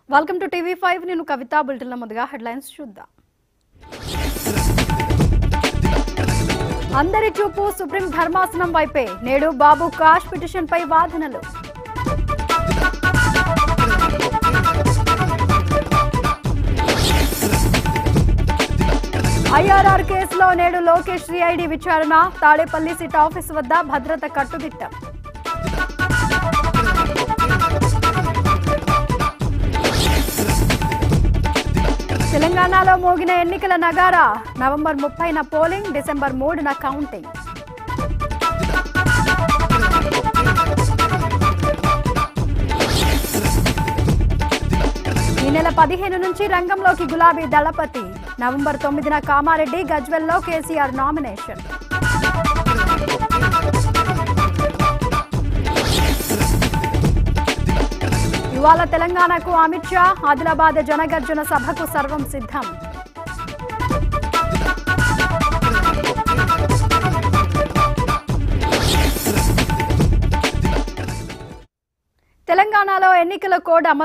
welcome to TV five నేను కవిత బులెటిన్ల ముందుగా headlines చూద్దాం అందరి చూపు సుప్రీం ధర్మాసనం వైపే నేడు బాబు కాష్ పిటిషన్ పై వాదనలు ఐఆర్ఆర్ కేసులో నేడు లోకేష్ సిఐడి విచారణ తాడేపల్లి సిట్ ఆఫీస్ వద్ద భద్రత కట్టుదిట్టం తెలంగాణలో మోగిన ఎన్నికల నగారా నవంబర్ ముప్పైన పోలింగ్ డిసెంబర్ మూడున కౌంటింగ్ ఈ నెల పదిహేను నుంచి రంగంలోకి గులాబీ దళపతి నవంబర్ తొమ్మిదిన కామారెడ్డి గజ్వెల్లో కేసీఆర్ నామినేషన్ ఇవాళ తెలంగాణకు అమిత్ షా ఆదిలాబాద్ జనగర్జన సభకు సర్వం సిద్ధం తెలంగాణలో ఎన్నికల కోడ్ అమలు